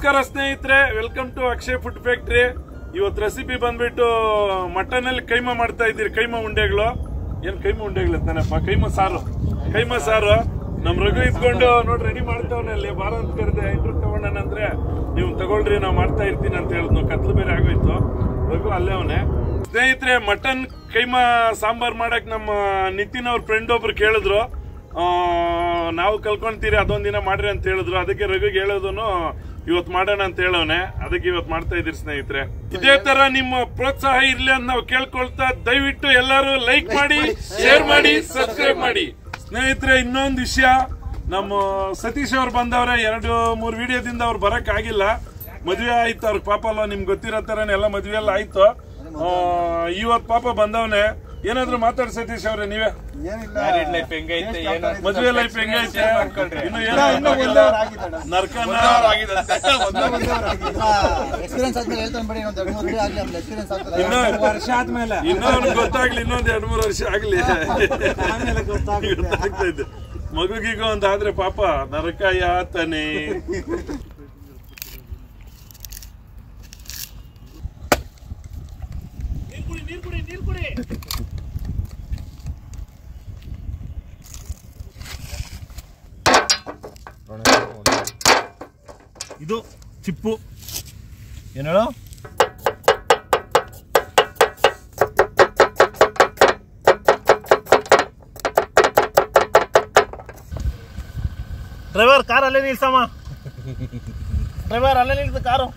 ನಮಸ್ಕಾರ ಸ್ನೇಹಿತರೆ welcome to Akshay food factory ಇವತ್ತು ರೆಸಿಪಿ ಬಂದ್ಬಿಟ್ಟು ಮಟನ್ ಅಲ್ಲಿ ಕೈಮಾ ಮಾಡ್ತಾ ಇದ್ದೀರಿ ಕೈಮಾ ಉಂಡೆಗಳು ಏನ್ ಕೈಮಾ ಉಂಡೆಗಳು ತಾನಪ್ಪ ಕೈಮಾ ಸಾರು ಕೈಮಾ ಸಾರು ನಮ್ ರಘು ಇದ್ಕೊಂಡು ನೋಡಿ ರೆಡಿ ಮಾಡ್ತಾವನೆ ಅಲ್ಲಿ ಬಾರ ಅಂತ ಕರೆದೆ ಇಂಟ್ರೆಸ್ಟ್ ತಗೊಂಡನ ಅಂದ್ರೆ ನೀವು ತಗೊಳ್ರಿ ನಾವು ಮಾಡ್ತಾ ಇರ್ತೀನಿ ಅಂತ ಹೇಳಿದ್ನು ಕತ್ಲು ಬೇರೆ ಆಗೋಯ್ತು ರಘು ಅಲ್ಲೇ ಅವನೇ ಸ್ನೇಹಿತರೆ ಮಟನ್ ಕೈಮಾ ಸಾಂಬಾರ್ ಮಾಡಕ್ ನಮ್ಮ ನಿತಿನ್ ಅವ್ರ ಫ್ರೆಂಡ್ ಒಬ್ರು ಕೇಳಿದ್ರು ಆ, ನಾವು ಕಲ್ಕೊಂತೀರಿ ಅದೊಂದ್ ದಿನ ಮಾಡ್ರಿ ಅಂತ ಹೇಳಿದ್ರು ಅದಕ್ಕೆ ರಘುಗೆ ಹೇಳೋದನು ಇವತ್ ಮಾಡೋಣ ಅಂತ ಹೇಳೋನೆ ಅದಕ್ಕೆ ಇವತ್ ಮಾಡ್ತಾ ಇದೀರಿ ಸ್ನೇಹಿತರೆ ಇದೇ ತರ ನಿಮ್ಮ ಪ್ರೋತ್ಸಾಹ ಇರ್ಲಿ ಅಂತ ನಾವು ಕೇಳ್ಕೊಳ್ತಾ ದಯವಿಟ್ಟು ಎಲ್ಲರೂ ಲೈಕ್ ಮಾಡಿ ಶೇರ್ ಮಾಡಿ ಸಬ್ಸ್ಕ್ರೈಬ್ ಮಾಡಿ ಸ್ನೇಹಿತರೆ ಇನ್ನೊಂದು ವಿಷಯ ನಮ್ಮ ಸತೀಶ್ ಅವ್ರು ಬಂದವ್ರೆ ಎರಡು ಮೂರು ವಿಡಿಯೋದಿಂದ ಅವ್ರು ಬರಕ್ ಆಗಿಲ್ಲ ಮದ್ವೆ ಆಯ್ತು ಅವ್ರ ಪಾಪ ಅಲ್ವಾ ನಿಮ್ಗೆ ಗೊತ್ತಿರೋ ತರನೇ ಎಲ್ಲ ಮದ್ವೆ ಎಲ್ಲ ಆಯ್ತು ಆ, ಇವತ್ ಪಾಪ ಬಂದವನೆ ಏನಾದ್ರು ಮಾತಾಡಿ ಸತೀಶ್ ಅವ್ರೆ ನೀವೇ ಮ್ಯಾರಿಡ್ ಲೈಫ್ ಹೆಂಗೈತೆ ಏನು ಮದುವೆ ಲೈಫ್ ಹೆಂಗೈತೆ ಇನ್ನು ಇನ್ನ ಏನು ಒಂದೂವರೆ ನರ್ಕನ ಎಕ್ಸ್ಪೀರಿಯನ್ಸ್ ಆದ್ಮೇಲೆ ಹೇಳ್ತಾನೆ ಬಿಡಿ ಒಂದು ಎರಡು ಮೂರು ಆಗ್ಲಿ ಆಮೇಲೆ ಎಕ್ಸ್ಪೀರಿಯನ್ಸ್ ಆಗ್ತದೆ ಇನ್ನು ವರ್ಷ ಆದ್ಮೇಲೆ ಇನ್ನೂ ಅವ್ನಿಗೆ ಗೊತ್ತಾಗ್ಲಿ ಇನ್ನೊಂದ್ ಎರಡ್ ಮೂರು ವರ್ಷ ಆಗ್ಲಿ ಗೊತ್ತಾಗ್ತಾ ಇದೆ ಮಗುಗಿಗ ಒಂದ್ ಆದ್ರೆ ಪಾಪ ನರಕ ಯಾತನೆ ಇದು ಚಿಪ್ಪು ಏನ್ ಹೇಳು ಡ್ರೈವರ್ ಕಾರ್ ಅಲ್ಲೇ ನಿಲ್ಸಮ್ಮ ಡ್ರೈವರ್ ಅಲ್ಲೇ ನಿಲ್ಸ ಕಾರು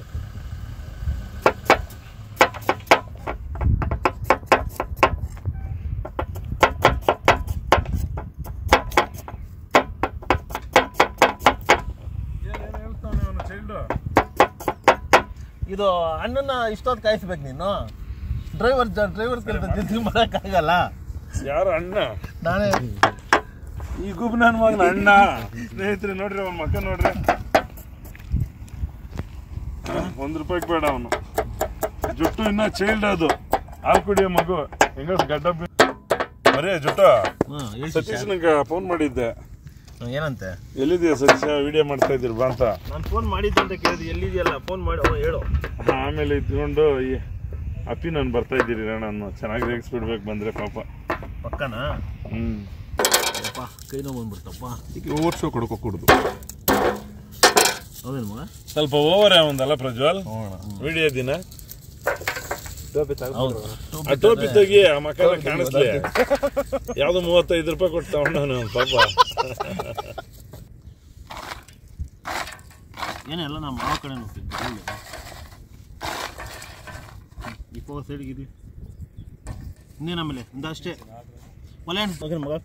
ಇದು ಅಣ್ಣನ ಇಷ್ಟೊತ್ತು ಕಾಯಿಸ್ಬೇಕು ನೀನು ಡ್ರೈವರ್ ಡ್ರೈವರ್ ಕೆಲಸ ಜೊತೆ ಮಾಡೋಕ್ಕಾಗಲ್ಲ ಯಾರ ಅಣ್ಣ ನಾನೇ ಈ ಗುಬ್ ನನ್ ಮಗನ ಅಣ್ಣ ಸ್ನೇಹಿತರೆ ನೋಡ್ರಿ ಅವನ ಮಕ್ಕ ನೋಡ್ರಿ ಹ, ಒಂದ್ ರೂಪಾಯಿ ಬೇಡ ಅವನು ಜುಟ್ಟು ಇನ್ನ ಚೈಲ್ಡ್ ಅದು ಹಾಲು ಕುಡಿಯೋ ಮಗು ಹೆಂಗ ಗಡ್ಡ ಬಿ- ಮರೇ ಜುಟ್ಟ ಹ್ಮ್ ಹೇಳ್ ಸತೀಶ್ ನಂಗೆ ಫೋನ್ ಮಾಡಿದ್ದೆ ಶಿಷ್ಯ. ಏನಂತೆ ಎಲ್ಲಿದೆಯಾ ಸತೀಶ ವಿಡಿಯೋ ಮಾಡ್ತಾ ಇದ್ದೀರಿ ಬಾ ಅಂತ ನಾನು ಫೋನ್ ಮಾಡಿದ್ದೆ ಅಂತ ಕೇಳಿದೆ ಎಲ್ಲಿದೆಯಲ್ಲ ಫೋನ್ ಮಾಡಿ ಅವ ಹೇಳು ಆಮೇಲೆ ಇದ್ಕೊಂಡು ಈ ಅಪ್ಪಿ ನಾನು ಬರ್ತಾ ಇದ್ದೀರಿ ನಾನು ಚೆನ್ನಾಗಿ ರೇಗಿಸ್ಬಿಡ್ಬೇಕು ಬಂದ್ರೆ ಪಾಪ ಪಕ್ಕನಾ ಹ್ಮ್ ಅಪ್ಪ ಕೈ ನೋವು ಬಂದ್ಬಿಡ್ತಪ್ಪ ಓವರ್ ಶೋ ಕೊಡ್ಕೊ ಕುಡ್ದು ಹೌದೇನು ಮಗ ಸ್ವಲ್ಪ ಓವರ್ ಒಂದಲ್ಲ ಪ್ರಜ್ವಲ್ ವಿಡಿಯೋ ದಿನ ಹೌದು ಆ ಟೋಪಿ ತೆಗಿ ಆ ಮಕ್ಕ ಕಾಣಿಸ್ಲಿ ಯಾವ್ದು ಮೂವತ್ತೈದು ರೂಪಾಯಿ ಕೊಟ್ಟು ತಗೊಂಡವನು ಅವ್ನ್ ಪಾಪ ಏನೆಲ್ಲ ನಮ್ಮ ಮಾವ ಕಡೆ ಹೋಗ್ತಿದ್ದೆ ಈ ಪವರ್ ಸೈಡ್ಗೆ ಇರಲಿ ಇನ್ನೇನು ಆಮೇಲೆ ಇಂದ ಅಷ್ಟೇ ಒಲೆ ಮಗನ ಮಗ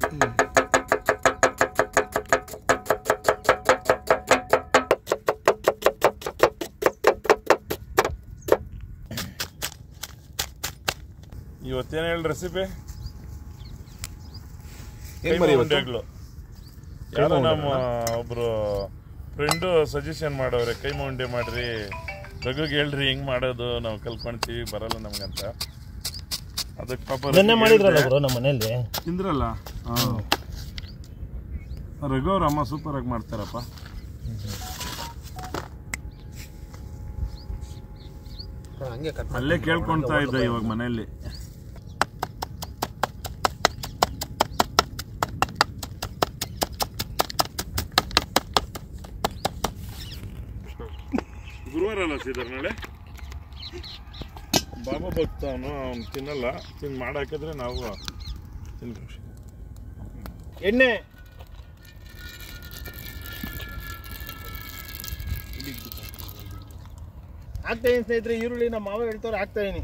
ಇವತ್ತೇನು ಹೇಳಿ ರೆಸಿಪಿ ಏನ್ ಬರೀ ಇವತ್ತು? ಉಂಡೆಗಳು ಯಾರೋ ನಮ್ಮ ಒಬ್ರು ಫ್ರೆಂಡು ಸಜೆಷನ್ ಮಾಡವ್ರೆ ಕೈಮ ಉಂಡೆ ಮಾಡ್ರಿ ರಘುಗೆ ಹೇಳ್ರಿ ಹೆಂಗ್ ಮಾಡೋದು ನಾವು ಕಲ್ಕೊಂತೀವಿ ಬರಲ್ಲ ನಮ್ಗಂತ ಅದಕ್ಕೆ ಪಾಪ ನೆನ್ನೆ ರಘುಗೆ ಮಾಡಿದ್ರಲ್ಲ ಹೇಳ್ದೆ. ಬ್ರೋ ನಮ್ಮ ಮನೆಯಲ್ಲಿ ತಿಂದ್ರಲ್ಲ ಹಾಂ ರಘು ಅವ್ರ ಅಮ್ಮ ಸೂಪರ್ ಆಗಿ ಮಾಡ್ತಾರಪ್ಪ ಹಂಗೆ ಕಟ್ ಅಲ್ಲೇ ಕೇಳ್ಕೊಂತಾ ಇದ್ದೆ ಇವಾಗ ಮನೆಯಲ್ಲಿ ಗುರುವಾರ ಅಲ್ಲ ಸೀದರ್ ನಾಳೆ ಬಾಬಾ ಭಕ್ತ ಅವನು ಅವ್ನು ತಿನ್ನಲ್ಲ ತಿನ್ ಮಾಡಾಕಿದ್ರೆ ನಾವು ತಿನ್ಕೊಂಡು ಎಣ್ಣೆ ಆಗ್ತಾ ಇದೀನಿ ಸ್ನೇಹಿತರೆ ಈರುಳ್ಳಿ ನಮ್ಮ ಮಾವ ಹೇಳ್ತವ್ರೆ ಆಗ್ತಾ ಇದೀನಿ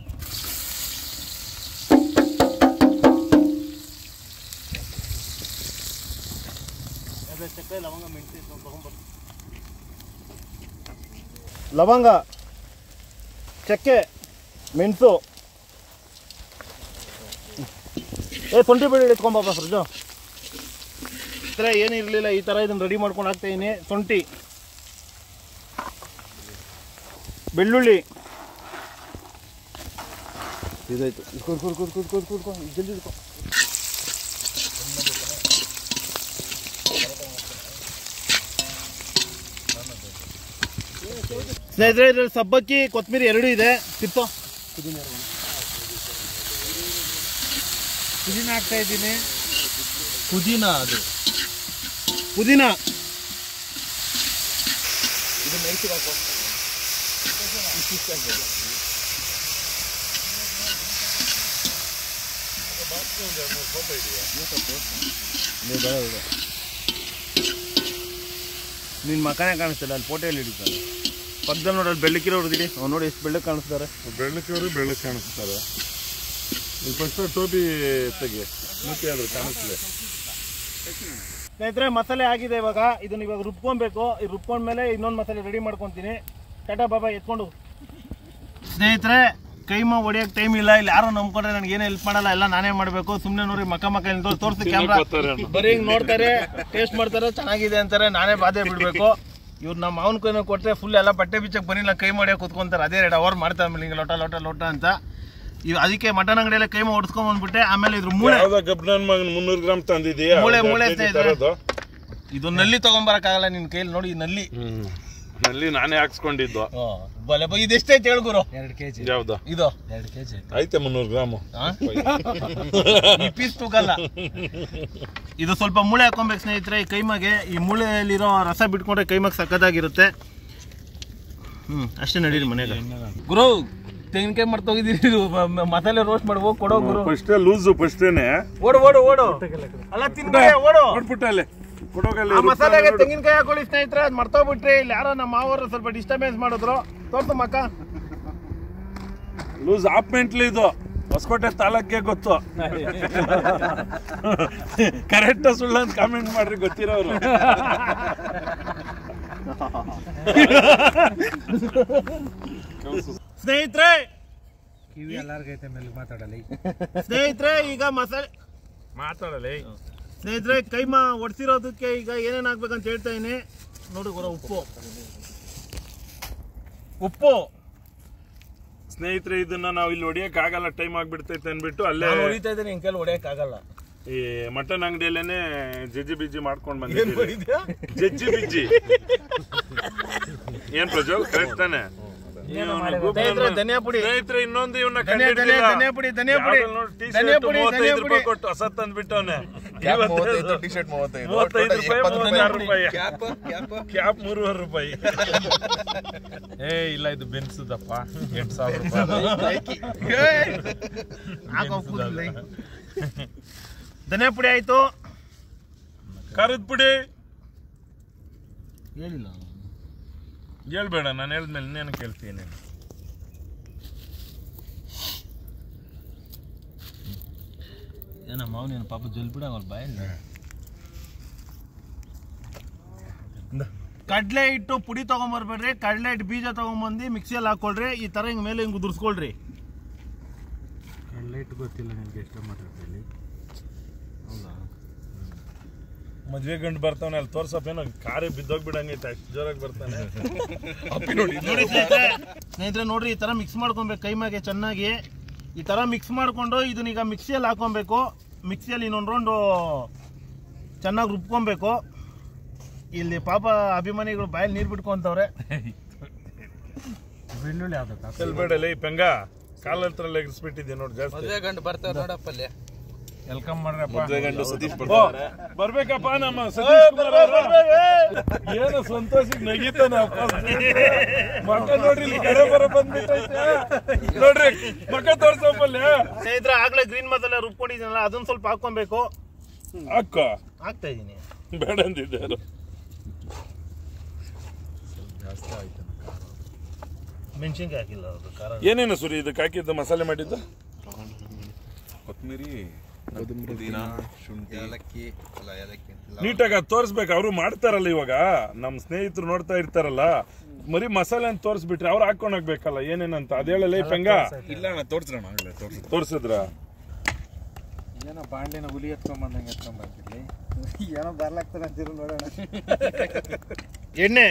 ಅದೇ ಚಕ್ಕೆ ಲವಂಗ ಮೆಣಸಿ ತಗೊಂಡ್ಬರ್ತೀನಿ ಲವಂಗ ಚಕ್ಕೆ ಮೆಣಸು ಏ ಶುಂಠಿ ಬೆಳ್ಳುಳ್ಳಿ ಎತ್ಕೊಂಬಪ್ಪ ಫ್ರಿಜ್ಜು ಈ ಥರ ಏನು ಇರಲಿಲ್ಲ ಈ ಥರ ಇದನ್ನು ರೆಡಿ ಮಾಡ್ಕೊಂಡು ಹಾಕ್ತಾ ಇದೀನಿ ಶುಂಠಿ ಬೆಳ್ಳುಳ್ಳಿ ಇದಾಯ್ತು ಕೂತ್ ಕೂತ್ ಕೂತ್ ಕೂತ್ ಕೂತ್ ಕೂತ್ಕೊ ಜಲ್ದಿ ಹಿಡ್ಕೊ ಸ್ನೇಹಿತರೆ ಇದ್ರಲ್ಲಿ ಸಬ್ಬಕ್ಕಿ ಕೊತ್ತಂಬರಿ ಎರಡೂ ಇದೆ ತಿಪ್ಪೋ ಪುದೀನ ಹಾಕ್ತಾ ಇದ್ದೀನಿ ಪುದೀನ ಅದು ಪುದೀನ ನಿನ್ನ ಮಕನೇ ಕಾಣಿಸ್ತಿಲ್ಲ ಅಲ್ಲಿ ಫೋಟೋಯಲ್ಲಿ ಹಿಡಿತಾರೆ ಪಕ್ಕದಲ್ಲಿ ನೋಡಿ ಅಲ್ಲಿ ಬೆಳ್ಳಕ್ಕಿರೋ ಹೊಡೆದಿಡಿ ಅವ್ನು ನೋಡಿ ಎಷ್ಟು ಬೆಳ್ಳಕ್ಕೆ ಕಾಣಿಸ್ತಾರೆ ಬೆಳ್ಳಕ್ಕವರು ಬೆಳ್ಳಕ್ ಕಾಣಿಸ್ತಾರೆ ಇಲ್ಲಿ ಫಸ್ಟ್ ಟೋಪಿ ತೆಗಿ ಮುಖ್ಯ ಆದ್ರೆ ಕಾಣಿಸ್ಲೆ ಸ್ನೇಹಿತರೆ ಮಸಾಲೆ ಆಗಿದೆ ಇವಾಗ ಇದನ್ನ ಇವಾಗ ರುಬ್ಕೊಬೇಕು ಈ ರುಬ್ಕೊಂಡ್ಮೇಲೆ ಇನ್ನೊಂದು ಮಸಾಲೆ ರೆಡಿ ಮಾಡ್ಕೊತೀನಿ ಟಾಟಾ ಬಾಬಾ ಎತ್ಕೊಂಡು ಸ್ನೇಹಿತರೆ ಕೈಮ ಹೊಡಿಯೋಕೆ ಟೈಮ್ ಇಲ್ಲ ಇಲ್ಲಿ ಯಾರು ನಂಬ್ಕೊಂಡ್ರೆ ನನಗೆ ಏನು ಹೆಲ್ಪ್ ಮಾಡಲ್ಲ ಎಲ್ಲ ನಾನೇ ಮಾಡಬೇಕು ಸುಮ್ಮನೆ ನೋಡಿ ಮಕ್ಕ ಮಕ್ಕ ಇಲ್ಲಿ ತೋರಿಸಿ ಕ್ಯಾಮ್ರಾ ಬರ್ತಾರೆ ಅಂತ. ಬರೀ ಹಿಂಗ್ ನೋಡ್ತಾರೆ ಟೇಸ್ಟ್ ಮಾಡ್ತಾರೆ ಚೆನ್ನಾಗಿದೆ ಅಂತಾರೆ ನಾನೇ ಬಾಧೆ ಬಿಡಬೇಕು ಇವ್ರು ನಮ್ಮ ಮಾವನ ಕೈನ ಕೊಟ್ಟರೆ ಫುಲ್ ಎಲ್ಲ ಬಟ್ಟೆ ಬಿಚ್ಚಕ್ಕೆ ಬನ್ನಿಲ್ಲ ಕೈ ಮಾಡಿಯೋ ಕುತ್ಕೊಂತಾರೆ ಅದೇ ಎರಡು ಅವರ್ ಮಾಡ್ತಾರೆ ಆಮೇಲೆ ಹಿಂಗೆ ಲೋಟ ಲೋಟ ಲೋಟ ಅಂತ ಇವ್ ಅದಕ್ಕೆ ಮಟನ್ ಅಂಗಡಿಯಲ್ಲ ಕೈಮ ಹೊಡ್ಸ್ಕೊಂಡ್ ಬಂದ್ಬಿಟ್ಟೆ ಆಮೇಲೆ ಇದ್ರ ಮೂಳೆ ಯಾವ್ದ ಗಬ್ನನ್ ಮಗನ್ ಮುನ್ನೂರು ಗ್ರಾಮ್ ತಂದಿದೀಯಾ ಮೂಳೆ, ಒಂದ್ ಮೂಳೆ ಎರಡ್ ಕೆಜಿ ಸ್ನೇಹಿತರೆ. ತರೋದು ಇದು ನಲ್ಲಿ ತಗೊಂಬರಕ್ಕಾಗಲ್ಲ ನಿನ್ ಕೈಲಿ ನೋಡಿ ಈ ನಲ್ಲಿ ಹ್ಮ್ ನಲ್ಲಿ ನಾನೇ ಹಾಕ್ಸ್ಕೊಂಡಿದ್ದು ಬಲೆ ಬ- ಇದೆಷ್ಟೈತೆ ಹೇಳ್ಗುರು ಎರಡು ಕೆ ಜಿ ಯಾವ್ದು ಇದು ಎರಡು ಕೆ ಜಿ ಐತೆ ಮುನ್ನೂರು ಗ್ರಾಮು ಆ? ಈ ಪೀಸ್ ತೂಗಲ್ಲ ಇದು ಸ್ವಲ್ಪ ಮೂಳೆ ಹಾಕೊಬೇಕು ಸ್ನೇಹಿತರೆ ಈ ಕೈಮಗೆ ಈ ಮೂಳೆಯಲ್ಲಿರೋ ರಸ ಬಿಟ್ಕೊಂಡ್ರೆ ಕೈಮಾಗ ಸಕ್ಕತ್ತಾಗಿರುತ್ತೆ ಹ್ಮ್ ಅಷ್ಟೇ ನಡೀರಿ ಮನೆಗೆ ಗುರು ತೆಂಗಿನಕಾಯಿ ಮಾಡ್ತೋಗಿದ್ದೀರಿ ಮಸಾಲೆ ರೋಸ್ಟ್ ಮಾಡಿ ಹೋಗಿ ಕೊಡೋ ಗುರು ಫಸ್ಟೇ ಲೂಸು ಫಸ್ಟೇನೆ ಓಡು ಓಡು ಓಡು ಅಲ್ಲ ತಿನ್ಬೇಡ ಓಡು ಕೊಟ್ಬಿಟ್ಟಲ್ಲಿ ಕೊಡೋಗಲ್ಲಿ ಆ ಮಸಾಲೆಗೆ ತೆಂಗಿನಕಾಯಿ ಹಾಕೊಳ್ಳಿ ಸ್ನೇಹಿತರೆ ಅದು ಮರ್ತೋಗ್ಬಿಟ್ರಿ ಇಲ್ಲಿ ಯಾರೋ ನಮ್ಮ ಮಾವರು ಸ್ವಲ್ಪ ಡಿಸ್ಟರ್ಬೆನ್ಸ್ ಮಾಡಿದ್ರು ತೋರ್ಸು ಮಕ್ಕ ಲೂಸ್ ಹಾಫ್ ಮೆಂಟ್ಲಿ ಇದು ಹೊಸಕೋಟೆ ತಾಲೂಕ್ಗೆ ಗೊತ್ತು ಕರೆಕ್ಟ್ ಸುಳ್ಳು ಅಂತ ಕಾಮೆಂಟ್ ಮಾಡ್ರಿ ಗೊತ್ತಿರೋರು ಸ್ನೇಹಿತರೆ ಕಿವಿ ಎಲ್ಲಾರ್ಗೈತೆ ಮೇಲೆ ಮಾತಾಡಲಿ ಸ್ನೇಹಿತರೆ ಈಗ ಮಸಾಲೆ ಮಾತಾಡಲಿ ಸ್ನೇಹಿತರೆ ಕೈಮಾ ಒಡ್ಸಿರೋದಕ್ಕೆ ಈಗ ಏನೇನು ಹಾಕ್ಬೇಕಂತ ಹೇಳ್ತಾ ಇದೀನಿ ನೋಡಿ ಗುರು ಉಪ್ಪು ಉಪ್ಪು ಸ್ನೇಹಿತರೆ ಇದನ್ನ ನಾವು ಇಲ್ಲಿ ಹೊಡಿಯಕ್ ಆಗಲ್ಲ ಟೈಮ್ ಆಗ್ಬಿಡ್ತೈತೆ ಅನ್ಬಿಟ್ಟು ಅಲ್ಲೇ ನಾನು ಹೊಡಿತಾ ಇದ್ದೀನಿ ಹಿಂಗೆ ಕೈಲಿ ಹೊಡೆಯಕ್ ಆಗಲ್ಲ ಈ ಮಟನ್ ಅಂಗಡಿಯಲ್ಲೇನೆ ಜಜ್ಜಿ ಬಿಜ್ಜಿ ಮಾಡ್ಕೊಂಡ್ ಬಂದಿದ್ದೀವಿ ಜಜ್ಜಿ ಬಿಜ್ಜಿ ಏನ್ ಪ್ರಜ್ವಲ್ ಕರೆಕ್ಟ್ ತಾನೆ ಇವ್ನು ಗುಬ್ಬ ಸ್ನೇಹಿತರೆ, ಅನ್ನ- ಧನಿಯಾ ಪುಡಿ. ಸ್ನೇಹಿತರೆ ಇನ್ನೊಂದು ಇವನ್ನ ಧನಿಯಾ, ಧನಿಯಾ, ಧನಿಯಾ ಪುಡಿ, ಧನಿಯಾ ಪುಡಿ. ಧನಿಯಾ ಪುಡಿ, ಧನಿಯಾ ಪುಡಿ. ರೂಪಾಯಿ ಕೊಟ್ಟು ಹೊಸ ತಂದ್ಬಿಟ್ಟವನೆ ಮೂವತ್ತೈದು ರೂಪಾಯಿ ಮೂವತ್ತಾರು ರೂಪಾಯಿ ಕ್ಯಾಪ್ ಮೂರುವರೆ ರೂಪಾಯಿ ಏ ಇಲ್ಲ ಇದು ಬೆನ್ಸುದಪ್ಪ ಎಂಟು ಸಾವಿರ ರೂಪಾಯಿ ಹಾಕೋ ಕೂದಲು. ಧನಿಯಾ ಪುಡಿ ಆಯ್ತು ಖಾರದ ಪುಡಿ ಹೇಳಿಲ್ಲ ಹೇಳ್ಬೇಡ ನಾನು ಹೇಳಿದ್ಮೇಲೆ ಇನ್ನೇನು ಕೇಳ್ತೀನಿ ಏನ ಮಾವನ ಪಾಪ ಜಲ್ ಬಿಡ ಅವ್ರ ಬಾಯಲ್ಲಿ ಕಡಲೆ ಹಿಟ್ಟು ಪುಡಿ ತಗೊಂಬರ್ಬೇಡ್ರಿ ಕಡಲೆ ಹಿಟ್ಟು ಬೀಜ ತಗೊಂಬಂದು ಮಿಕ್ಸಿಯಲ್ಲಿ ಹಾಕೊಳ್ರಿ ಈ ತರ ಹಿಂಗ್ ಮೇಲೆ ಹಿಂಗ್ ಉದುರ್ಸ್ಕೊಳ್ರಿ ಲೈಟ್ ಗೊತ್ತಿಲ್ಲ ನಿನಗೆ ಎಷ್ಟು ಮಾತಾಡ್ತೀನಿ ಮದ್ವೆ ಗಂಡು ಬರ್ತಾನೆ ಅಲ್ಲಿ ತೋರ್ಸಪ್ಪ ಏನೋ ಕಾರೇ ಬಿದ್ದೋಗ್ಬಿಡಂಗೈತೆ ಅಷ್ಟು ಜೋರಾಗಿ ಬರ್ತಾನೆ ನೋಡಿ ಸ್ನೇಹಿತರೆ ಸ್ನೇಹಿತರೆ ನೋಡ್ರಿ ಈ ತರ ಮಿಕ್ಸ್ ಮಾಡ್ಕೊಬೇಕು ಕೈಮಾಗೆ ಚೆನ್ನಾಗಿ ಈ ತರ ಮಿಕ್ಸ್ ಮಾಡ್ಕೊಂಡು ಇದನ್ನ ಈಗ ಮಿಕ್ಸಿಯಲ್ಲಿ ಹಾಕೊಬೇಕು ಮಿಕ್ಸಿಯಲ್ಲಿ ಇನ್ನೊಂದು ರೌಂಡು ಚೆನ್ನಾಗಿ ರುಬ್ಕೊಬೇಕು ಇಲ್ಲಿ ಪಾಪ ಅಭಿಮಾನಿಗಳು ಬಾಯಲ್ಲಿ ನೀರು ಬಿಟ್ಕೊಂತವ್ರೆ ಬೆಳ್ಳುಳ್ಳಿ ಯಾವ್ದಕ್ಕ ಚೆಲ್ಬೇಡಲ್ಲ ಈ ಪೆಂಗ ಕಾಲ ಹತ್ರ ಎಗರಿಸ್ಬಿಟ್ಟಿದ್ದೆ ನೋಡಿ ಜಾಸ್ತಿ ಮದುವೆ ಗಂಡು ಬರ್ತಾರೆ ನೋಡಪ್ಪ ಅಲ್ಲಿ ವೆಲ್ಕಮ್ ಮಾಡ್ರಪ್ಪ ಓ, ಬರ್ಬೇಕಪ್ಪ ನಮ್ಮ ಸತೀಶ್ ಕುಮಾರ್ ಅವ್ರು. ಏನು ಸಂತೋಷಕ್ಕೆ ನಗೀತಾನೆ ಮಕ್ಕ ನೋಡ್ರಿ ಇಲ್ಲಿ ಕಡೆ ಬರ ಬಂದ್ಬಿಟ್ಟೈತೆ ನೋಡ್ರಿ ಮಕ್ಕ ತೋರ್ಸಪ್ಪಲ್ಲಿ ಸ್ನೇಹಿತರೆ ಆಗ್ಲೇ ಗ್ರೀನ್ ಮಸಾಲೆ ರುಬ್ಕೊಂಡಿದ್ದೀನಲ್ಲ ಅದನ್ನ ಸ್ವಲ್ಪ ಹಾಕೊಬೇಕು ಅಕ್ಕ ಹಾಕ್ತಾ ಇದೀನಿ ಬೇಡ ಅಂದಿದ್ದಾರೆ ಮೆಣಸಿನ್ಕಾಯಿ ಹಾಕಿಲ್ಲ ಅದು ಖಾರ ಏನೇನು ಸುರಿ ಇದಕ್ಕೆ ಹಾಕಿದ್ದು ಮಸಾಲೆ ಮಾಡಿದ್ದು ಕೊತ್ತಂಬರಿ ಪುದೀನ ಶುಂಠಿ ಏಲಕ್ಕಿ ಅಲ್ಲ ಏಲಕ್ಕಿ ಇಲ್ಲ. ನೀಟಾಗಿ ಅದು ತೋರಿಸ್ಬೇಕು ಅವರು ಮಾಡ್ತಾರಲ್ಲ ಇವಾಗ ನಮ್ಮ ಸ್ನೇಹಿತರು ನೋಡ್ತಾ ಇರ್ತಾರಲ್ಲ ಮರಿ ಮಸಾಲೆ ಅಂತ ತೋರಿಸ್ಬಿಟ್ರೆ ಅವ್ರು ಹಾಕೊಂಡ್ ಹೋಗ್ಬೇಕಲ್ಲ ಏನೇನಂತ ಅದ್ ಹೇಳಲ್ಲ ಈ ಪೆಂಗ ಇಲ್ಲ ಅಣ್ಣ ತೋರ್ಸ್ರಣ ಆಗ್ಲೇ ತೋರ್ಸ್ ತೋರ್ಸಿದ್ರ ಏನೋ ಬಾಂಡ್ಲಿನ ಹುಲಿ ಎತ್ಕೊಂಬಂದಂಗೆ ಎತ್ಕೊಂಬರ್ತಿರ್ಲಿ ಏನೋ ಬರ್ಲಾಗ್ತಾನೆ ಅಂತಿರು ನೋಡೋಣ ಎಣ್ಣೆ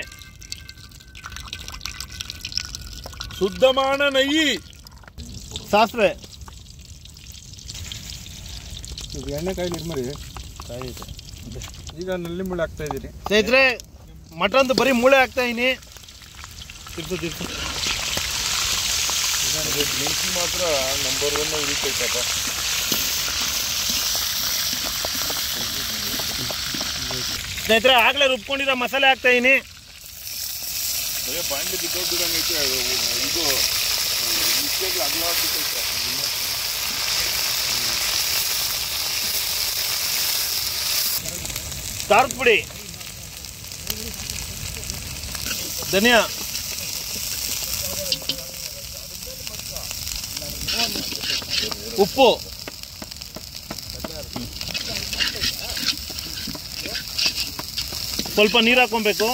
ಶುದ್ಧಮಾನ ನಯ್ಯಿ ಸಾಸಿವೆ ಇದು ಎಣ್ಣೆ ಕಾಯಿ ನಿರ್ಮರಿ ಈಗ ನಲ್ಲಿ ಮುಳ್ಳು ಹಾಕ್ತಾ ಇದ್ದೀರಿ ಸ್ನೇಹಿತರೆ ಮಟನ್ದು ಬರೀ ಮೂಳೆ ಹಾಕ್ತಾ ಇದೀನಿ ಬೆಂಕಿ ಮಾತ್ರ ನಂಬರ್ ಒನ್ ಉರಿತೈತಪ್ಪ ಸ್ನೇಹಿತರೆ ಆಗ್ಲೇ ರುಬ್ಕೊಂಡಿರೋ ಮಸಾಲೆ ಹಾಕ್ತಾ ಇದೀನಿ ಬರೀ ಬಾಂಡ್ಲಿ ಬಿದ್ದೋಗ್ಬಿಡಂಗೈತೆ ಅದು ಇದು ಇಷ್ಟೇಗ್ಲು ಅಗಲಾಗ್ಬಿಟ್ಟೈತೆ ಖಾರದ ಪುಡಿ ಧನಿಯಾ ಉಪ್ಪು ಸ್ವಲ್ಪ ನೀರು ಹಾಕೊಬೇಕು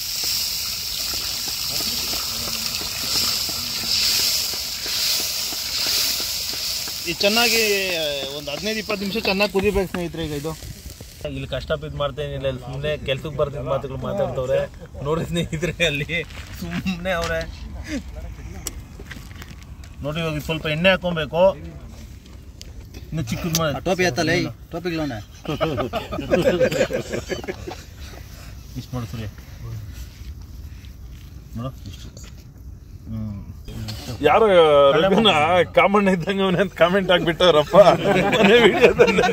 ಇದು ಚೆನ್ನಾಗಿ ಒಂದು ಹದಿನೈದು ಇಪ್ಪತ್ತು ನಿಮಿಷ ಚೆನ್ನಾಗಿ ಕುದಿಬೇಕು ಸ್ನೇಹಿತರೆ ಈಗ ಇದು ಇಲ್ಲಿ ಕಷ್ಟ ಬಿದ್ದು ಮಾಡ್ತೇನಿಲ್ಲ ಇಲ್ಲಿ ಸುಮ್ಮನೆ ಕೆಲ್ಸಕ್ಕೆ ಬರ್ತಿದ್ದ ಮಾತುಗಳು ಮಾತಾಡ್ತವ್ರೆ ನೋಡಿ ಸ್ನೇಹಿತರೆ ಅಲ್ಲಿ ಸುಮ್ಮನೆ ಅವ್ರೆ ನೋಡಿ ಇವಾಗ ಸ್ವಲ್ಪ ಎಣ್ಣೆ ಹಾಕೊಬೇಕು ಇನ್ನು ಚಿಕ್ಕದು ಮಾಡಿ ಟೋಪಿ ಎತ್ತಲ್ಲ ಟೋಪಿಗ್ಲೋನೆ ಇಷ್ಟು ಮಾಡು ಸೂರ್ಯ ನೋಡು ಇಷ್ಟು ಹ್ಮ್ ಯಾರು ರಘುನ ಕಾಮಣ್ಣ ಇದ್ದಂಗೆ ಅವನೇ ಅಂತ ಕಾಮೆಂಟ್ ಆಗ್ಬಿಟ್ಟವ್ರಪ್ಪ ಮನೆ ವಿಡಿಯೋದಲ್ಲಿ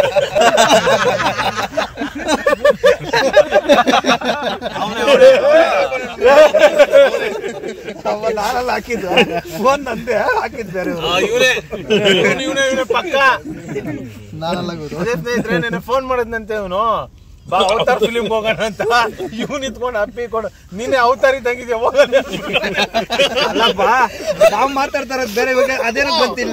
ಇವನೇ ಇವನೇ ಇವನೇ ಪಕ್ಕ ನಾನೆಲ್ಲ ಗೊತ್ತು ಅದೇ ಸ್ನೇಹಿತರೆ ನೆನ್ನೆ ಫೋನ್ ಮಾಡಿದ್ನಂತೆ ಇವನು ಬಾ ಅವತಾರ್ ಫಿಲಿಮ್ ಹೋಗೋಣ ಅಂತ ಇವ್ ನಿಂತ್ಕೊಂಡು ಅಪ್ಪಿಕೊಂಡು ನೀನೆ ಅವತಾರ ಇದ್ದಂಗಿದ್ಯಾ ಹೋಗೋಣ ಅಲ್ಲಪ್ಪ ನಾವು ಮಾತಾಡ್ತಾರ ಬೇರೆ ಅದೇನೋ ಗೊತ್ತಿಲ್ಲ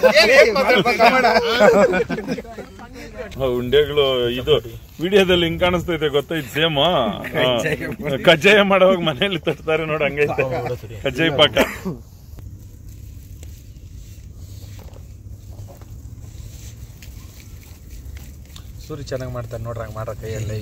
ಉಂಡೆಗಳು ಇದು ವಿಡಿಯೋದಲ್ಲಿ ಹಿಂಗ್ ಕಾಣಿಸ್ತೈತೆ ಗೊತ್ತೈತೆ ಸೇಮ್ ಕಜ್ಜಾಯ ಮಾಡೋವಾಗ ಮನೆಯಲ್ಲಿ ತಟ್ತಾರೆ ನೋಡ ಹಂಗೈತೆ ಕಜ್ಜಾಯ ಪಾಕ ಸೂರಿ ಚೆನ್ನಾಗಿ ಮಾಡ್ತಾರೆ ನೋಡ್ರಿ ಹಂಗೆ ಮಾಡ್ರ ಕೈಯಲ್ಲಿ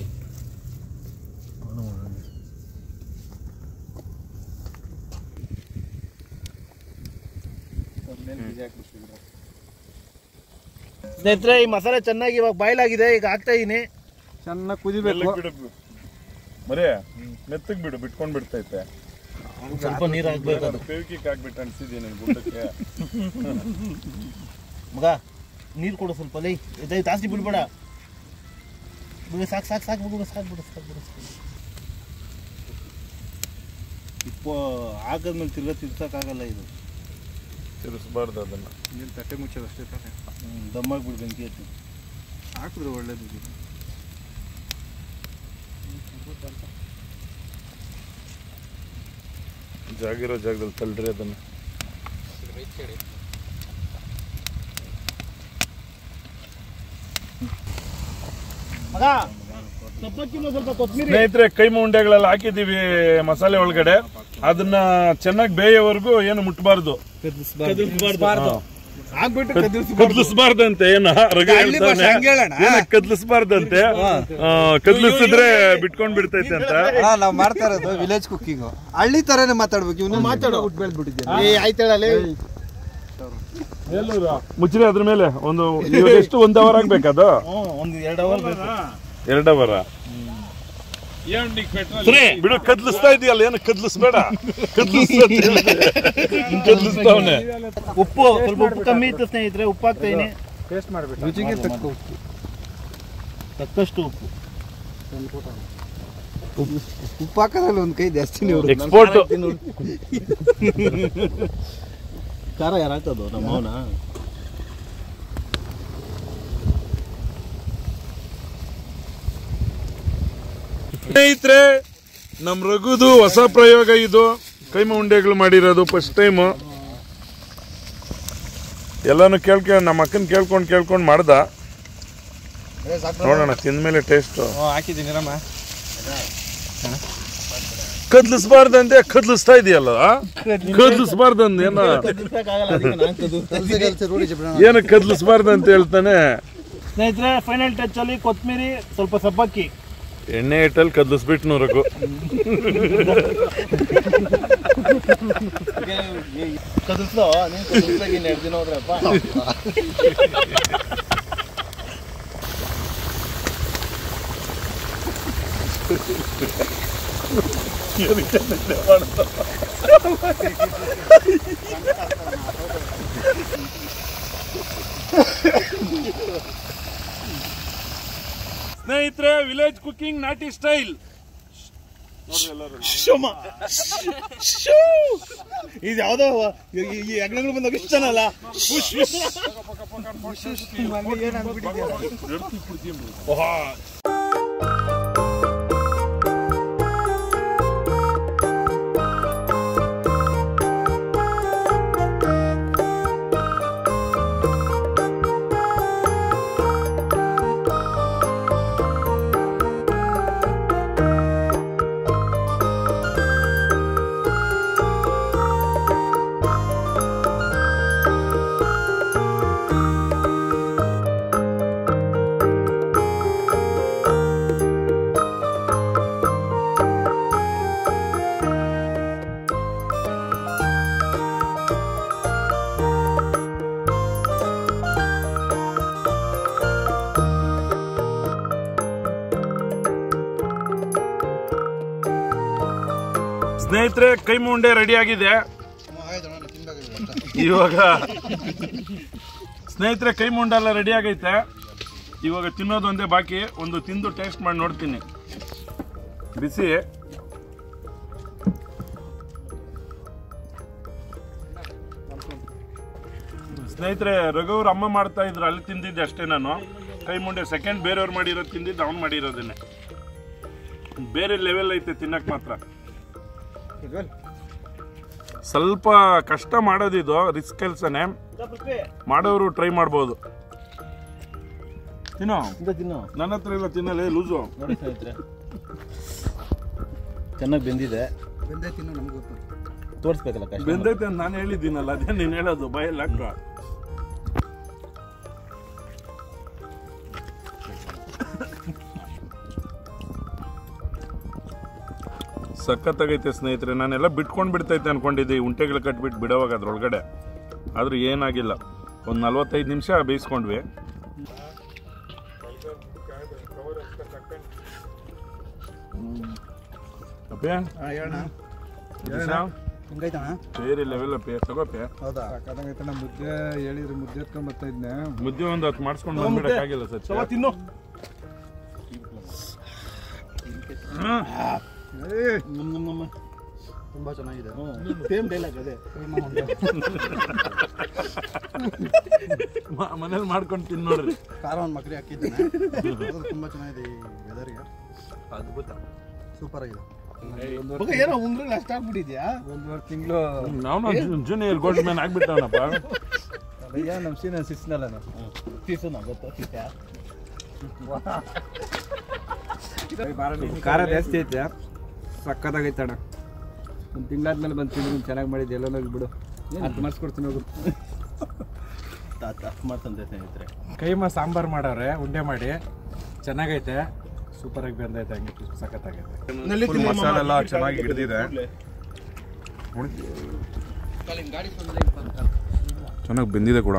ಸ್ನೇಹಿತರೆ ಈ ಮಸಾಲೆ ಚೆನ್ನಾಗಿ ಇವಾಗ ಬಾಯ್ಲ್ ಆಗಿದೆ ಈಗ ಹಾಕ್ತಾ ಇದೀನಿ ಚೆನ್ನಾಗಿ ಕುದಿಬೇಕು ಮೆಲ್ಲಗ್ ಬಿಡು ಮರೇ ಮೆತ್ತಗ್ ಬಿಡು ಬಿಟ್ಕೊಂಡ್ ಬಿಡ್ತೈತೆ ಸ್ವಲ್ಪ ನೀರು ಹಾಕ್ಬೇಕು ಅದು ಪೇವಿಕಿಕ್ ಹಾಕ್ಬಿಟ್ಟು ಅನ್ಸಿದ್ದೀನಿ ಗುಡ್ಡಕ್ಕೆ ಮಗ ನೀರು ಕೊಡು ಸ್ವಲ್ಪ ಲೈ ಇದೈ ಜಾಸ್ತಿ ಬಿಡ್ಬೇಡ ಬಿಡು ಸಾಕು ಸಾಕು ಸಾಕು ಬಿಡು ಸಾಕು ಬಿಡು ಸಾಕು ಬಿಡು ಇಪ್ಪ ಹಾಕದ್ಮೇಲೆ ತಿರ್ಗಾ ತಿರ್ಸಕ್ಕಾಗಲ್ಲ ಇದು ತಿರ್ಸ್ಬಾರ್ದು ಅದನ್ನ ನೀನು ತಟ್ಟೆ ಮುಚ್ಚೋದು ಅಷ್ಟೇ ತಾನೆ ದಮ್ಮಾಗ್ಬಿಡು ಬೆಂಕಿ ಎತ್ತಿ ಹಾಕಿದ್ರೆ ಒಳ್ಳೇದು ಇದು. ಜಾಗಿರೋ ಜಾಗದಲ್ಲಿ ತಳ್ಳ್ರಿ ಅದನ್ನ ಮಗ ಸಬ್ಬಕ್ಕಿನ ಸ್ವಲ್ಪ ಕೊತ್ತಂಬರಿ ಸ್ನೇಹಿತರೆ ಕೈಮ ಉಂಡೆಗಳೆಲ್ಲ ಹಾಕಿದೀವಿ ಮಸಾಲೆ ಒಳಗಡೆ ಅದನ್ನ ಚೆನ್ನಾಗಿ ಬೇಯೋವರೆಗೂ ಏನು ಮುಟ್ಬಾರ್ದು ಹಾಕ್ಬಿಟ್ಟು ಕದ್ಲಿಸ್ಬಾರ್ದಂತೆ ಏನ ರಘು ಹಳ್ಳಿ ಭಾಷೆ ಹೇಳ್ತಾನೆ. ಹಂಗೆ ಹೇಳೋಣ? ಏನ ಕದ್ಲಿಸ್ಬಾರ್ದಂತೆ ಆ, ಕದ್ಲಿಸಿದ್ರೆ ಬಿಟ್ಕೊಂಡ್ ಬಿಡ್ತೈತೆ ಅಂತ ಹಾ ನಾವ್ ಮಾಡ್ತಾ ಇರೋದು ವಿಲೇಜ್ ಕುಕ್ಕಿಂಗ್ ಹಳ್ಳಿ ತರನೇ ಮಾತಾಡ್ಬೇಕು ಇವನು ಮಾತಾಡೋ ಹುಟ್ಟು ಬೆಳೆದ್ಬಿಟ್ಟಿದ್ದೆ ಏ ಆಯ್ತೇಳಲ್ಲಿ ಮುಚ್ಚ್ರಿ ಅದ್ರ ಮೇಲೆ ಒಂದು ಇವಾಗ ಎಷ್ಟು ಒಂದ್ ಅವರ್ ಆಗ್ಬೇಕದು ಹ್ಞೂ ಒಂದು ಎರಡು ಅವರ್ ಬೇಕು ಎರಡ್ ಅವರ ಬಿಡು ಕದ್ಲಿಸ್ತಾ ಇದೆಯಲ್ಲ ಏನು ಕದ್ಲಿಸ್ಬೇಡ ಕದ್ಲಿಸ್ತಾವನೆ ಉಪ್ಪು ಸ್ವಲ್ಪ ಉಪ್ಪು ಕಮ್ಮಿ ಇತ್ತು ಸ್ನೇಹಿತರೆ ಉಪ್ಪು ಹಾಕ್ತಾ ಇದೀನಿ ಟೇಸ್ಟ್ ಮಾಡ್ಬೇಕು ರುಚಿಗೆ ತಕ್ಕ ಉಪ್ಪು. ತಕ್ಕಷ್ಟು ಉಪ್ಪು ಉಪ್ಪು ಹಾಕೋದ್ರಲ್ಲಿ ಒಂದ್ ಕೈ ಜಾಸ್ತಿ ನೀವು ಎಕ್ಸ್ಪೋರ್ಟ್ ಖಾರ ಯಾರು ಹಾಕೋದು ನಮ್ಮ ಅವನ ಸ್ನೇಹಿತರೆ ನಮ್ ರಘುದು ಹೊಸ ಪ್ರಯೋಗ ಇದು ಕೈಮ ಉಂಡೆಗಳು ಮಾಡಿರೋದು ಫಸ್ಟ್ ಟೈಮ್ ಎಲ್ಲಾನು ಕೇಳ್ಕೊಂಡ್ ನಮ್ಮ ಅಕ್ಕನ್ ಕೇಳ್ಕೊಂಡ್ ಕೇಳ್ಕೊಂಡ್ ಮಾಡ್ದ ನೋಡೋಣ ತಿಂದ್ಮೇಲೆ ಟೇಸ್ಟ್ ಹಾಕಿದ್ದೀನಿ ರಮ್ಮ ಕದ್ಲಿಸ್ಬಾರ್ದಂತೆ ಕದ್ಲಿಸ್ತಾ ಇದೆಯಲ್ಲ ಕದ್ಲಿಸ್ಬಾರ್ದಂದ ಏನ ಆಗಲ್ಲ ಅದಕ್ಕೆ ನಾನು ಕದ್ದು ಕಲ್ಸಿ ಕಲ್ಸಿ ರೂಢಿ ಬಿಡೋಣ ಏನು ಕದ್ಲಿಸ್ಬಾರ್ದಂತ ಹೇಳ್ತಾನೆ ಸ್ನೇಹಿತರೆ ಫೈನಲ್ ಟಚ್ ಅಲ್ಲಿ ಕೊತ್ತಂಬರಿ ಸ್ವಲ್ಪ ಸಬ್ಬಕ್ಕಿ ಎಣ್ಣೆ ಇಟ್ಟಲ್ಲಿ ಕದ್ಲಿಸ್ಬಿಟ್ನು ರಘು ಕದಲ್ಸೋ ನೀನು ಕದಲ್ಸಾಗಿ ಇನ್ನು ಎರಡು ದಿನ ಹೋದ್ರಪ್ಪ ಸ್ನೇಹಿತರೆ ವಿಲೇಜ್ ಕುಕಿಂಗ್ ನಾಟಿ ಸ್ಟೈಲ್ ಇದು ಯಾವ್ದೋ ಈ ಹೆಗ್ಣಗಳು ಬಂದಾಗ ಇಷ್ಟ ಅಲ್ಲ ಸ್ನೇಹಿತರೆ ಕೈಮ ಉಂಡೆ ರೆಡಿ ಆಗಿದೆ ಇವಾಗ ಸ್ನೇಹಿತರೆ ಕೈ ಮುಂಡೆಲ್ಲ ರೆಡಿ ಆಗೈತೆ ಇವಾಗ ತಿನ್ನೋದು ಒಂದೇ ಬಾಕಿ ಒಂದು ತಿಂದು ಟೇಸ್ಟ್ ಮಾಡಿ ನೋಡ್ತೀನಿ ಬಿಸಿ ಸ್ನೇಹಿತರೆ ರಘುವ್ರ ಅಮ್ಮ ಮಾಡ್ತಾ ಇದ್ರು ಅಲ್ಲಿ ತಿಂದಿದ್ದೆ ಅಷ್ಟೇ ನಾನು ಕೈ ಮುಂಡೆ ಸೆಕೆಂಡ್ ಬೇರೆಯವ್ರು ಮಾಡಿರೋದು ತಿಂದಿದ್ದು ಅವ್ನು ಮಾಡಿರೋದನ್ನೇ ಬೇರೆ ಲೆವೆಲ್ ಐತೆ ತಿನ್ನಕ್ ಮಾತ್ರ ಸ್ವಲ್ಪ ಕಷ್ಟ ಮಾಡೋದಿದು ರಿಸ್ಕ್ ಕೆಲ್ಸನೇ ಮಾಡೋರು ಟ್ರೈ ಮಾಡ್ಬೋದು ತಿನ್ನೋ ತಿನ್ನು ನನ್ನ ಹತ್ರ ಇಲ್ಲ ತಿನ್ನಲೇ ಲೂಸು ನೋಡಿ ಸ್ನೇಹಿತರೆ ಚೆನ್ನಾಗಿ ಬೆಂದಿದೆ ಬೆಂದೆ ತಿನ್ನು ನಮ್ಗೆ ಗೊತ್ತು ತೋರಿಸ್ಬೇಕಲ್ಲ ಕಷ್ಟ ಬೆಂದೈತೆ ಅಂತ ನಾನು ಹೇಳಿದ್ದೀನಲ್ಲ ಅದೇ ನೀನು ಹೇಳೋದು ಬಾಯಲ್ಲಿ ಹಾಕ ಸಖತ್ತಾಗೈತೆ ಸ್ನೇಹಿತರೆ ನಾನೆಲ್ಲ ಬಿಟ್ಕೊಂಡು ಬಿಡ್ತೈತೆ ಅನ್ಕೊಂಡಿದ್ದೆ ಈ ಉಂಟೆಗಳು ಕಟ್ಬಿಟ್ಟು ಬಿಡೋವಾಗ ಅದ್ರೊಳಗಡೆ ಆದ್ರೆ ಏನಾಗಿಲ್ಲ ಒಂದು ನಲ್ವತ್ತೈದು ನಿಮಿಷ ಬೇಯಿಸ್ಕೊಂಡ್ವಿ ಅಪ್ಪೆ ಹೇಳೋಣ ದಿವ್ಸ ಹೆಂಗೈತಣ್ಣ ಬೇರೆ ಲೆವೆಲ್ ಅಪ್ಪೆ ತಗೋಪೆ ಹೌದಾ ಸಾಕಾದಂಗೈತಣ್ಣ ಮುದ್ದೆ ಹೇಳಿದ್ರೆ ಮುದ್ದೆ ಎತ್ಕೊಂಡ್ ಬರ್ತಾ ಇದ್ನೆ ಮುದ್ದೆ ಒಂದು ಹತ್ತು ಮಾಡಿಸ್ಕೊಂಡು ಬಂದ್ಬಿಡಕ್ಕಾಗಿಲ್ಲ ಸಚ್ಚ ತಿನ್ನು ನಮ್ಮ ನಮ್ಮ ನಮ್ಮ ತುಂಬಾ ಚೆನ್ನಾಗಿದೆ ಸೇಮ್ ಡೈಲಾಗ್ ಅದೇ ಮನೇಲಿ ಮಾಡ್ಕೊಂಡು ತಿನ್ ನೋಡ್ರಿ ಖಾರ ಒಂದು ಮಕ್ರಿ ಹಾಕಿದ್ದೇನೆ ಅದು ತುಂಬಾ ಚೆನ್ನಾಗಿದೆ ಈ ವೆದರ್ಗೆ ಅದ್ಭುತ ಸೂಪರ್ ಆಗಿದೆ ಮಗ ಏನೋ ಉಂಗ್ರಲ್ಲಿ ಅಷ್ಟಾಗ್ಬಿಟ್ಟಿದ್ಯಾ ಒಂದೂವರೆ ತಿಂಗಳು ನಾವು ಜೂನಿಯರ್ ಗೋಲ್ಡ್ ಮ್ಯಾನ್ ಆಗ್ಬಿಟ್ಟವನಪ್ಪ ಅಯ್ಯ ನಮ್ಮ ಸೀನ ಸಿಸ್ನಲ್ಲ ನಾನು ತೀಸೋಣ ಗೊತ್ತಾ ತೀಸ ಖಾರ ಜಾಸ್ತಿ ಐತೆ ಸಕ್ಕತ್ತಾಗೈತೆ ಅಣ್ಣ ಒಂದು ತಿಂಗಳಾದ್ಮೇಲೆ ಬಂದು ತಿಂದು ಚೆನ್ನಾಗಿ ಮಾಡಿದ್ದು ಎಲ್ಲೋ ಬಿಡು ಅದು ಮಾಡಿಸ್ಕೊಡ್ತೀನಿ ಹೋಗು ತಾತ ಮಾಡ್ತಂತೆ ಸ್ನೇಹಿತರೆ ಕೈಮ ಸಾಂಬಾರು ಮಾಡವ್ರೆ ಉಂಡೆ ಮಾಡಿ ಚೆನ್ನಾಗೈತೆ ಸೂಪರಾಗಿ ಬೆಂದೈತೆ ಹಂಗೆ ಸಖತ್ತಾಗೈತೆ ಮಸಾಲೆ ಎಲ್ಲ ಚೆನ್ನಾಗಿ ಹಿಡಿದಿದೆ ಚೆನ್ನಾಗಿ ಬೆಂದಿದೆ ಕೂಡ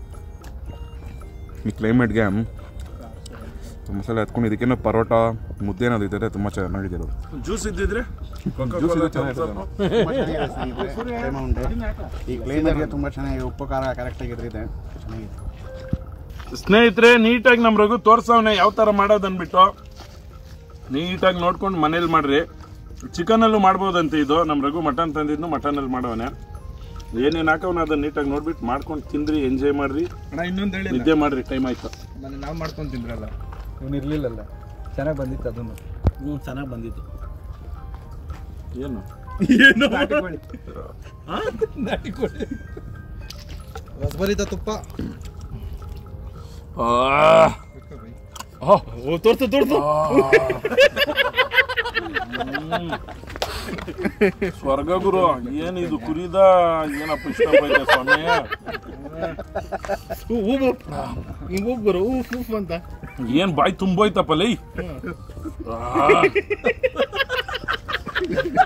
ಈ ಕ್ಲೈಮೇಟ್ಗೆ ಮಸಾಲೆ ಹತ್ಕೊಂಡು ಇದಕ್ಕೇನೋ ಪರೋಟ ಮುದ್ದೆ ಏನಾದ್ರು ಇದ್ದರೆ ತುಂಬ ಚೆನ್ನಾಗಿದೆ ಅದು ಜ್ಯೂಸ್ ಇದ್ದಿದ್ರೆ ಜ್ಯೂಸ್ ಇದೆ ಚೆನ್ನಾಗಿದೆ ಪ್ರೇಮ ಉಂಡೆ ಈ ಕ್ಲೈಮೇಟ್ಗೆ ತುಂಬಾ ಚೆನ್ನಾಗಿ ಉಪ್ಪು ಖಾರ ಕರೆಕ್ಟಾಗಿ ಇರ್ತಿದೆ ಚೆನ್ನಾಗಿದೆ ಸ್ನೇಹಿತರೆ ನೀಟಾಗಿ ನಮ್ಮ ರಘು ತೋರ್ಸವನೆ ಯಾವ ಥರ ಮಾಡೋದು ಅಂದ್ಬಿಟ್ಟು ನೀಟಾಗಿ ನೋಡ್ಕೊಂಡು ಮನೇಲಿ ಮಾಡ್ರಿ ಚಿಕನಲ್ಲೂ ಮಾಡ್ಬೋದಂತೆ ಇದು ನಮ್ಮ ರಘು ಮಟನ್ ತಂದಿದ್ನು ಮಟನಲ್ಲಿ ಮಾಡವನೆ ಏನೇನು ಹಾಕವನ ಅದನ್ನ ನೀಟಾಗಿ ನೋಡ್ಬಿಟ್ಟು ಮಾಡ್ಕೊಂಡು ತಿಂದ್ರಿ ಎಂಜಾಯ್ ಮಾಡ್ರಿ ಅಣ್ಣ ಇನ್ನೊಂದು ಹೇಳಿ ನಿದ್ದೆ ಮಾಡ್ರಿ ಟೈಮ್ ಆಯ್ತು ಮೊನ್ನೆ ನಾವು ಮಾಡ್ಕೊಂಡು ತಿಂದ್ರಲ್ಲ ಇವನು ಇರ್ಲಿಲ್ಲಲ್ಲ ಚೆನ್ನಾಗಿ ಬಂದಿತ್ತು ಅದನ್ನು ಹ್ಞೂ ಚೆನ್ನಾಗಿ ಬಂದಿತ್ತು ಏನು ನಾಟಿ ಕೋಳಿ ನಾಟಿ ಕೋಳಿ ರಸಭರಿತ ತುಪ್ಪ ಓ ತೋರ್ತು ತೋರ್ತು ಸ್ವರ್ಗ ಗುರು ಏನಿದು ಕುರಿದ ಏನಪ್ಪ ಇಷ್ಟ ಬೈತೆ ಸ್ವಾಮಿ ಊಬು ಹಿಂಗೆ ಊಬ್ ಬರು ಊಫ್ ಊಫ್ ಅಂತ ಏನ್ ಬಾಯಿ ತುಂಬೋಯ್ತಪ್ಪ ಲೈ